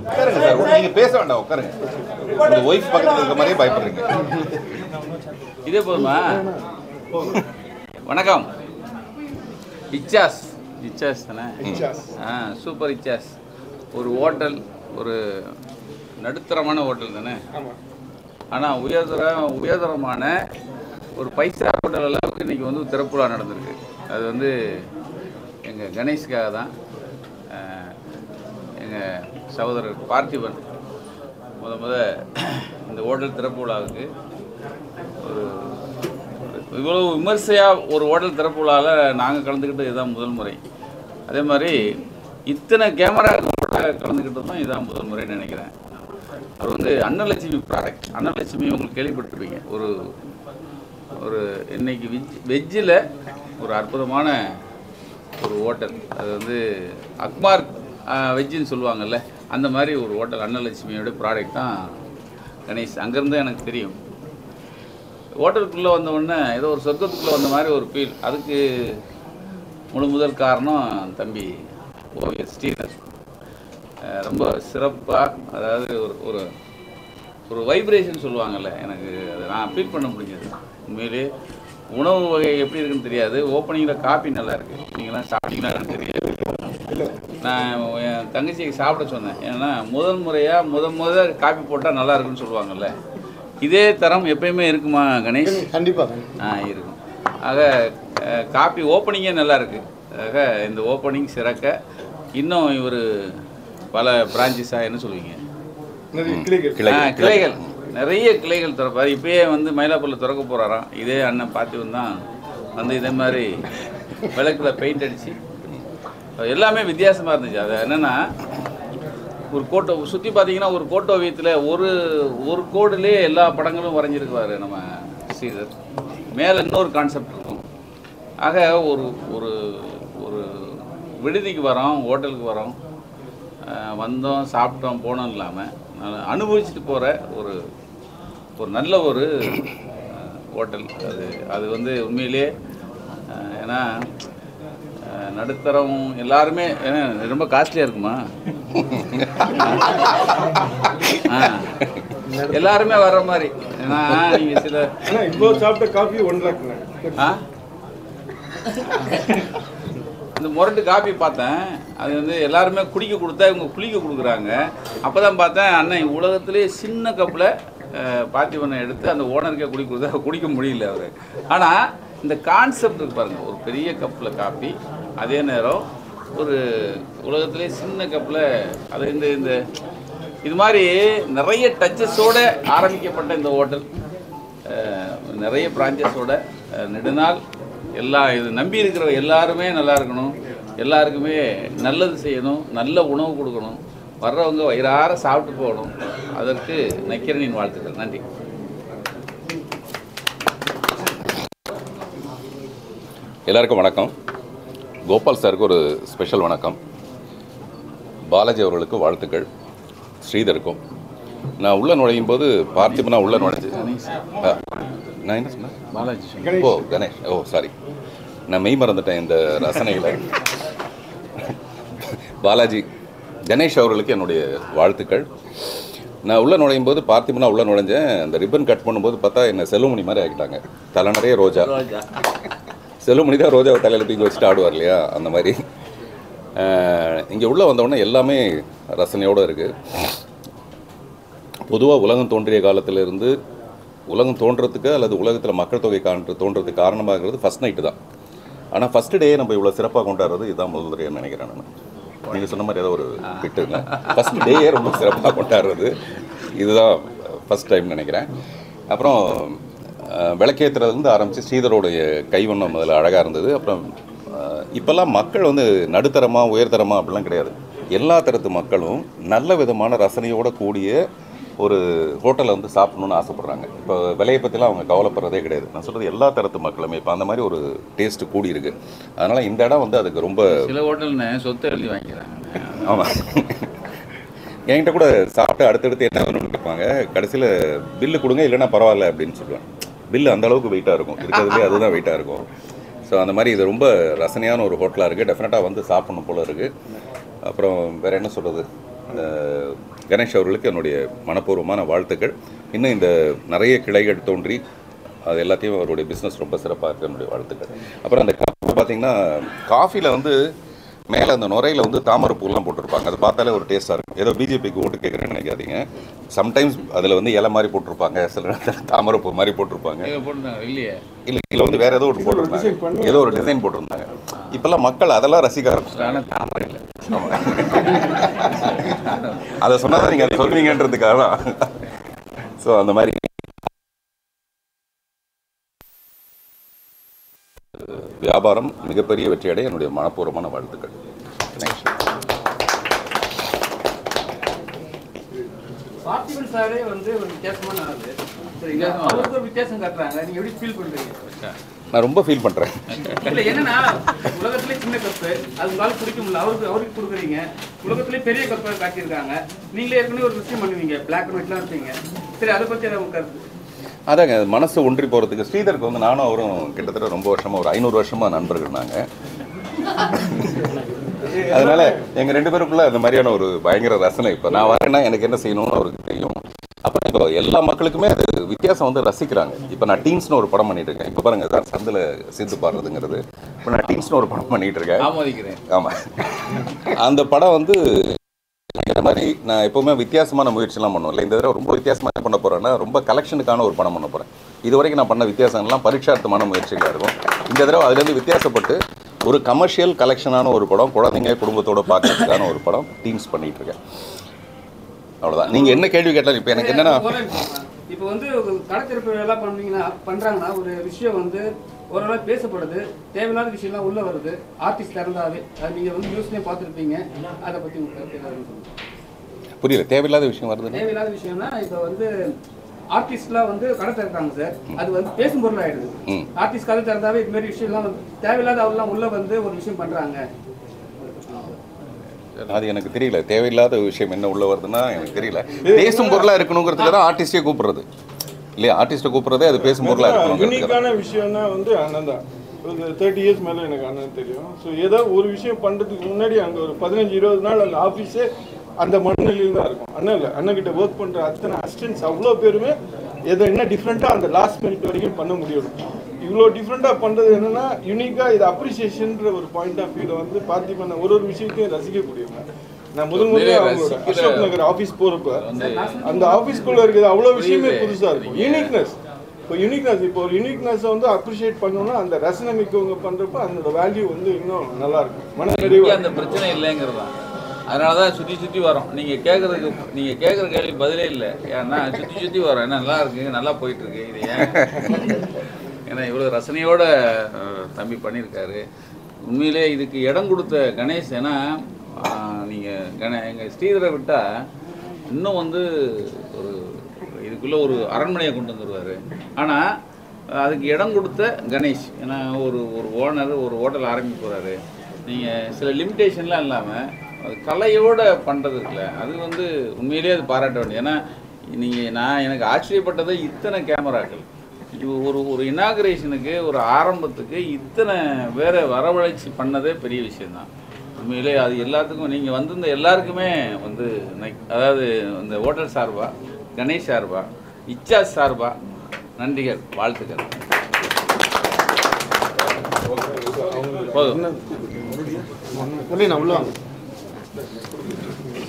உட்காருங்க சார் நீங்க பேச வேண்டாம் உட்காருங்க உங்க ஒய்ஃப் பக்கத்துல இருக்க மாதிரியே பயப்படுறீங்க இதே போதுமா வணக்கம் இச்சாஸ் இச்சாஸ் தானே ஆ சூப்பர் இச்சாஸ் ஒரு ஹோட்டல் ஒரு நடுத்தரமான ஹோட்டல் தானே ஆனால் உயர்தர உயர்தரமான ஒரு பைசா ஹோட்டல் அளவுக்கு இன்றைக்கி வந்து திறப்புலா நடந்திருக்கு அது வந்து எங்கள் கணேஷ்காக தான் எங்கள் சகோதரர் பார்த்திபன் முத முத இந்த ஹோட்டல் திறப்பு விழாவுக்கு ஒரு இவ்வளோ விமர்சையாக ஒரு ஹோட்டல் திறப்பு விழாவில் நாங்கள் கலந்துக்கிட்டது இதுதான் முதல் முறை அதே மாதிரி இத்தனை கேமரா கலந்துக்கிட்டதும் இதுதான் முதல் முறைன்னு நினைக்கிறேன் அது வந்து அன்னலட்சுமி ப்ராடக்ட் அன்னலட்சுமி உங்களுக்கு கேள்விப்பட்டிருப்பீங்க ஒரு ஒரு இன்னைக்கு வெஜ் வெஜ்ஜில் ஒரு அற்புதமான ஒரு ஹோட்டல் அது வந்து அக்மார் வெஜ்ஜுன்னு சொல்லுவாங்கல்ல அந்த மாதிரி ஒரு ஹோட்டல் அன்னலட்சுமியோட ப்ராடக்ட் தான் கணேஷ் அங்கேருந்து எனக்கு தெரியும் ஹோட்டலுக்குள்ளே வந்த உடனே ஏதோ ஒரு சொர்க்கத்துக்குள்ளே வந்த மாதிரி ஒரு ஃபீல் அதுக்கு முழு முதல் காரணம் தம்பி ஓவியர் ஸ்ரீதர் அஹ் ரொம்ப சிறப்பாக அதாவது ஒரு ஒரு ஒரு வைப்ரேஷன் சொல்லுவாங்கல்ல எனக்கு அதை நான் ஃபீல் பண்ண முடிஞ்சது உண்மையிலே உணவு வகை எப்படி இருக்குன்னு தெரியாது ஓப்பனிங்கில் காப்பி நல்லா இருக்குது நீங்களாம் சாப்பிட்டீங்களா எனக்கு தெரியாது நான் என் தங்கச்சியை சாப்பிட சொன்னேன் ஏன்னா முதல் முறையாக முத முத காப்பி போட்டால் நல்லா இருக்குன்னு சொல்லுவாங்கல்ல இதே தரம் எப்பயுமே இருக்குமா கணேஷ் கண்டிப்பாக ஆ இருக்கும் ஆக அஹ், காப்பி ஓப்பனிங்கே நல்லா இருக்கு ஆக இந்த ஓப்பனிங் சிறக்க இன்னும் இவர் பல பிரான்ச்சஸாக என்ன சொல்லுவீங்க நிறைய கிளிகள் ஆ, கிளைகள் நிறைய கிளைகள் திறப்பார் இப்பயே வந்து மயிலாப்பூரில் திறக்க போகிறாராம் இதே அண்ணன் பார்த்திவன் தான் வந்து இதே மாதிரி விளக்கில் பெயிண்ட் அடித்து எல்லாமே வித்தியாசமாக இருந்துச்சு அது என்னென்னா ஒரு கோட்டோ சுற்றி பார்த்தீங்கன்னா ஒரு கோட்டோவியத்தில் ஒரு ஒரு கோடுலேயே எல்லா படங்களும் வரைஞ்சிருக்குவார் நம்ம ஸ்ரீதர் மேலே இன்னொரு கான்செப்ட் இருக்கும் ஆக ஒரு ஒரு ஒரு விடுதிக்கு வரோம் ஹோட்டலுக்கு வரோம் அஹ் வந்தோம் சாப்பிட்டோம் போனோம் இல்லாமல் அனுபவிச்சுட்டு போகிற ஒரு ஒரு நல்ல ஒரு அஹ், ஹோட்டல் அது அது வந்து உண்மையிலே அஹ், ஏன்னா அஹ், நடுத்தரம் எல்லாருமே ஏன்னா, ரொம்ப காஸ்ட்லியாக இருக்குமா ஆ எல்லாருமே வர்ற மாதிரி ஏன்னா நீங்கள் சில ஆனா இப்போ சாப்பிட்ட காஃபி ஒன் லேக்ண்ணே ஆ இந்த முரட்டு காப்பி பார்த்தேன் அது வந்து எல்லாருமே குடிக்க கொடுத்தா இவங்க குளிக்க கொடுக்குறாங்க அப்போ தான் பார்த்தேன் அண்ணன் உலகத்திலே சின்ன கப்பில் பார்த்திபனை எடுத்து அந்த ஓனருக்கே குடிக்க கொடுத்தா குடிக்க முடியல அவர் ஆனால் இந்த கான்செப்ட் இருக்கு பாருங்க ஒரு பெரிய கப்பில் காப்பி அதே நேரம் ஒரு உலகத்திலே சின்ன கப்பில் அது இந்த இந்த இது மாதிரி நிறைய டச்சஸோடு ஆரம்பிக்கப்பட்ட இந்த ஹோட்டல் அஹ், நிறைய பிரான்ச்சஸோட அஹ், நெடுநாள் எல்லா இது நம்பி இருக்கிற எல்லாருமே நல்லா இருக்கணும் எல்லாருக்குமே நல்லது செய்யணும் நல்ல உணவு கொடுக்கணும் வர்றவங்க வயிறார சாப்பிட்டு போகணும் அதற்கு நக்கிரனின் வாழ்த்துக்கள் நன்றி எல்லாருக்கும் வணக்கம் கோபால் சாருக்கு ஒரு ஸ்பெஷல் வணக்கம் பாலாஜி அவர்களுக்கு வாழ்த்துக்கள் ஸ்ரீதருக்கும் நான் உள்ள நுழையும் போது பார்த்திபனா உள்ள நுழைஞ்சு ஆ, நான் என்ன சொன்னேன் பாலாஜி சொன்னார். ஓ கணேஷ் ஓ சாரி நான் மெய் மறந்துட்டேன் இந்த ரசனையில் பாலாஜி கணேஷ் அவர்களுக்கு என்னுடைய வாழ்த்துக்கள் நான் உள்ள நுழையும் போது பார்த்திபனா உள்ள நுழைஞ்சேன் அந்த ரிப்பன் கட் பண்ணும்போது பார்த்தா என்ன செல்வமணி மாதிரி ஆக்கிட்டாங்க தலை நிறைய ரோஜா ரோஜா செல்வமணி தான் ரோஜாவை தலையில் தூக்கி வச்சுட்டு ஆடுவார் இல்லையா அந்த மாதிரி இங்கே உள்ளே வந்தவுடனே எல்லாமே ரசனையோடு இருக்குது பொதுவாக உலகம் தோன்றிய காலத்திலிருந்து உலகம் தோன்றதுக்கு அல்லது உலகத்தில் மக்கள் தொகை காண்ற தோன்றதுக்கு காரணமாகிறது ஃபஸ்ட் நைட்டு தான் ஆனால் ஃபஸ்ட்டு டே நம்ம இவ்வளோ சிறப்பாக கொண்டாடுறது இதுதான் முதல் தடவைன்னு நினைக்கிறேன் நான் நீங்கள் சொன்ன மாதிரி ஏதோ ஒரு பிட்டுங்க ஃபஸ்ட் டேயே ரொம்ப சிறப்பாக கொண்டாடுறது இதுதான் ஃபஸ்ட் டைம் நினைக்கிறேன் அப்புறம் அஹ், விளக்கேத்துறதுலேருந்து ஆரம்பித்து ஸ்ரீதரோடைய கைவண்ணம் முதல்ல அழகாக இருந்தது அப்புறம் அஹ், இப்போல்லாம் மக்கள் வந்து நடுத்தரமாக உயர்தரமாக அப்படிலாம் கிடையாது எல்லா தரத்து மக்களும் நல்ல விதமான ரசனையோட கூடிய ஒரு ஹோட்டலில் வந்து சாப்பிடணும்னு ஆசைப்பட்றாங்க இப்போ விலையை பற்றிலாம் அவங்க கவலைப்படுறதே கிடையாது நான் சொல்கிறது எல்லா தரத்து மக்களுமே இப்போ அந்த மாதிரி ஒரு டேஸ்ட்டு கூடி இருக்கு அதனால் இந்த இடம் வந்து அதுக்கு ரொம்ப சில ஹோட்டல்னு சொத்தை எழுதி வாங்கிக்கிறாங்க ஆமாம் என்கிட்ட கூட சாப்பிட்டு அடுத்தடுத்து என்ன வேணும்னு கேட்பாங்க கடைசியில் பில்லு கொடுங்க இல்லைன்னா பரவாயில்ல அப்படின்னு சொல்லுவேன் பில்லு அந்த அளவுக்கு வெயிட்டாக இருக்கும் இருக்கிறதுலே அதுதான் வெயிட்டாக இருக்கும் ஸோ அந்த மாதிரி இது ரொம்ப ரசனையான ஒரு ஹோட்டலாக இருக்குது டெஃபினட்டாக வந்து சாப்பிடணும் போல இருக்குது அப்புறம் வேறு என்ன சொல்கிறது அஹ், கணேஷ் அவர்களுக்கு என்னுடைய மனப்பூர்வமான வாழ்த்துக்கள் இன்னும் இந்த நிறைய கிளைகள் தோன்றி அது எல்லாத்தையும் அவருடைய பிஸ்னஸ் ரொம்ப சிறப்பாக இருக்கு என்னுடைய வாழ்த்துக்கள் அப்புறம் அந்த காஃபி பார்த்தீங்கன்னா காஃபியில் வந்து மேலே அந்த நுரையில் வந்து தாமரை பூலாம் போட்டிருப்பாங்க அது பார்த்தாலே ஒரு டேஸ்ட்டாக இருக்கும் ஏதோ பிஜேபிக்கு ஓட்டு கேட்குறேன்னு நினைக்காதீங்க சம்டைம்ஸ் அதில் வந்து இலை மாதிரி போட்டிருப்பாங்க சில நேரத்தில் தாமரை பூ மாதிரி போட்டிருப்பாங்க இதை போட்டுருந்தாங்க இல்லையே இல்லை இதில் வந்து வேற ஏதோ ஒரு போட்டிருந்தாங்க ஏதோ ஒரு டிசைன் போட்டிருந்தாங்க இப்போல்லாம் மக்கள் அதெல்லாம் ரசிக்க ஆரம்பிச்சிட்டாங்க ஆனால் தாமரை இல்லை அதை சொன்னால் நீங்கள் அதை சொல்வீங்கன்றதுக்காக தான் ஸோ அந்த மாதிரி வியாபாரம் மிகப்பெரிய வெற்றியடைய என்னுடைய மனப்பூர்வமான வாழ்த்துக்கள் Thanks. பார்த்திபன் சாரே வந்து ஒரு வித்தியாசமான ஆளு சரிங்களா வித்தியாசமா அவருக்கு ஒரு வித்தியாசம் காட்டுறாங்க நீங்க எப்படி ஃபீல் பண்றீங்க நான் ரொம்ப ஃபீல் பண்ணுறேன் இல்ல என்னன்னா உலகத்திலே சின்ன கப்பு அது உங்களால பிடிக்க முடியல அவருக்கு அவருக்கு கொடுக்குறீங்க உலகத்திலே பெரிய கப்பை காட்டியிருக்காங்க நீங்களே ஏற்கனவே ஒரு விஷயம் பண்ணுவீங்க பிளாக் அண்ட் ஒயிட்லாம் இருப்பீங்க சரி அதை பத்தி என்ன உங்க கருத்து அதாங்க மனசு ஒன்றி போகிறதுக்கு ஸ்ரீதருக்கு வந்து நானும் அவரும் கிட்டத்தட்ட ரொம்ப வருஷமாக ஒரு ஐநூறு வருஷமாக நண்பர்கள் நாங்கள் அதனால எங்க ரெண்டு பேருக்குள்ள அந்த மாதிரியான ஒரு பயங்கர ரசனை இப்போ நான் வரேன்னா எனக்கு என்ன செய்யணும்னு அவருக்கு தெரியும் அப்புறம் இப்போ எல்லா மக்களுக்குமே அது வித்தியாசம் வந்து ரசிக்கிறாங்க இப்போ நான் டீன்ஸ்னு ஒரு படம் பண்ணிட்டு இருக்கேன் இப்போ பாருங்க சார் சந்தில் சிந்து பாடுறதுங்கிறது இப்போ நான் டீன்ஸ்னு ஒரு படம் பண்ணிட்டு இருக்கேன் ஆமோதிக்கிறேன் ஆமாம் அந்த படம் வந்து இந்த மாதிரி நான் எப்போவுமே வித்தியாசமான முயற்சிலாம் பண்ணுவேன் இந்த தடவை ரொம்ப வித்தியாசமாக பண்ண போகிறேன்னா ரொம்ப கலெக்ஷனுக்கான ஒரு படம் பண்ண போகிறேன் இது வரைக்கும் நான் பண்ண வித்தியாசங்கள்லாம் பரீட்சார்த்தமான முயற்சிகளாக இருக்கும் இந்த தடவை அதுலேருந்து வித்தியாசப்பட்டு ஒரு கமர்ஷியல் கலெக்ஷனான ஒரு படம் குழந்தைங்க குடும்பத்தோட பார்க்கறதுக்கான ஒரு படம் டீம்ஸ் பண்ணிட்டு இருக்கேன் அவ்வளோதான் நீங்கள் என்ன கேள்வி கேட்டாலும் இப்போ எனக்கு என்னன்னா ஒரே நிமிஷம். இப்போ வந்து கடைத்திறப்பு எல்லாம் பண்ணீங்கன்னா பண்றாங்கன்னா ஒரு விஷயம் வந்து ஓரளவு பேசப்படுது தேவையில்லாத விஷயம்லாம் உள்ள வருது ஆர்டிஸ்ட் இறந்தாவே அது நீங்க வந்து நியூஸ்லயே பார்த்துருப்பீங்க அதை பத்தி உங்க கருத்து ஏதாவது சொல்லுங்க. புரியல தேவையில்லாத விஷயம் வருதுன்னு தேவையில்லாத விஷயம்னா இப்போ வந்து ஆர்டிஸ்ட்லாம் வந்து கடை திறக்காங்க சார் அது வந்து பேசும் பொருள் ஆயிடுது ம். ஆர்டிஸ்ட் கடை திறந்தாவே இது மாதிரி விஷயம்லாம் வந்து தேவையில்லாத அவர்லாம் உள்ள வந்து ஒரு விஷயம் பண்றாங்க அது எனக்கு தெரியல தேவையில்லாத விஷயம் என்ன உள்ள வருதுன்னா எனக்கு தெரியல பேசும் பொருளாக இருக்கணுங்கிறதுக்கு தான் ஆர்டிஸ்டே கூப்பிடுறது இல்லையா ஆர்டிஸ்ட்டை கூப்பிடுறதே அது பேசும் பொருளாக இருக்கணுங்கிறதுக்கு யூனிக்கான விஷயம்னா வந்து அண்ணன் தான் ஒரு தேர்ட்டி இயர்ஸ் மேலே எனக்கு அண்ணன் தெரியும் ஸோ ஏதோ ஒரு விஷயம் பண்ணுறதுக்கு முன்னாடி அங்கே ஒரு பதினஞ்சு இருபது நாள் அந்த ஆஃபீஸே அந்த மனநிலையில் தான் இருக்கும் அண்ணன் இல்லை அண்ணன் கிட்ட ஒர்க் பண்ணுற அத்தனை அசிஸ்டன்ஸ் அவ்வளோ பேருமே எதை என்ன டிஃப்ரெண்ட்டாக அந்த லாஸ்ட் மினிட் வரைக்கும் பண்ண முடியும் இவ்வளோ டிஃப்ரெண்ட்டாக பண்ணுறது என்னன்னா யூனிக்காக இது அப்ரிசியேஷன்ற ஒரு பாயிண்ட் ஆஃப் வியூவில் வந்து பார்த்திபன் ஒரு ஒரு விஷயத்தையும் ரசிக்கக்கூடியவங்க நான் முதல் முதல்ல அவங்களோட ரசிக்கிற- அசோக் நகர் ஆஃபீஸ் போகிறப்ப வந்து அந்த ஆஃபீஸ்க்குள்ள இருக்கிறது அவ்வளோ விஷயமே புரியுது. புதுசா இருக்கும் யூனிக்னஸ் இப்போ யூனிக்னஸ் இப்போ ஒரு யூனிக்னஸை வந்து அப்ரிஷியேட் பண்ணோம்னா அந்த ரசனை மிக்கவங்க பண்றப்ப அதோட வேல்யூ வந்து இன்னும் நல்லா இருக்கும் மன இங்கே நிறைவு அந்த பிரச்சனை இல்லைங்கிறது தான் அதனால தான் சுற்றி சுற்றி வரோம் நீங்கள் கேட்குறதுக்கு நீங்கள் கேட்குற கேள்வி பதிலே இல்லை ஏன்னா சுற்றி சுற்றி வரோம் என்ன நல்லா இருக்கு நல்லா போயிட்டு இருக்கு இது ஏன் ஏன்னா இவ்வளோ ரசனையோட அஹ், தம்பி பண்ணியிருக்காரு உண்மையிலே இதுக்கு இடம் கொடுத்த கணேஷ் ஏன்னா நீங்கள் கணே எங்கள் ஸ்ரீதரை விட்டால் இன்னும் வந்து ஒரு இதுக்குள்ளே ஒரு அரண்மனையை கொண்டு வந்துடுவார் ஆனால் அதுக்கு இடம் கொடுத்த கணேஷ் ஏன்னா ஒரு ஒரு ஓனர் ஒரு ஹோட்டல் ஆரம்பிக்க போகிறாரு நீங்கள் சில லிமிட்டேஷன்லாம் இல்லாமல் அது கலையோட பண்ணுறது இருக்குல்ல அது வந்து உண்மையிலேயே அது பாராட்ட வேண்டியது ஏன்னா நீங்கள் நான் எனக்கு ஆச்சரியப்பட்டது இத்தனை கேமராக்கள் இது ஒரு ஒரு இனாகரேஷனுக்கு ஒரு ஆரம்பத்துக்கு இத்தனை வேற வரவழைச்சி பண்ணதே பெரிய விஷயம்தான் உண்மையிலே அது எல்லாத்துக்கும் நீங்கள் வந்திருந்த எல்லாருக்குமே வந்து நை- அதாவது இந்த ஹோட்டல் சார்பா கணேஷ் சார்பா இச்சா சார்பா நன்றிகள் வாழ்த்துக்கள் போதும் நான் உள்ள வாங்க.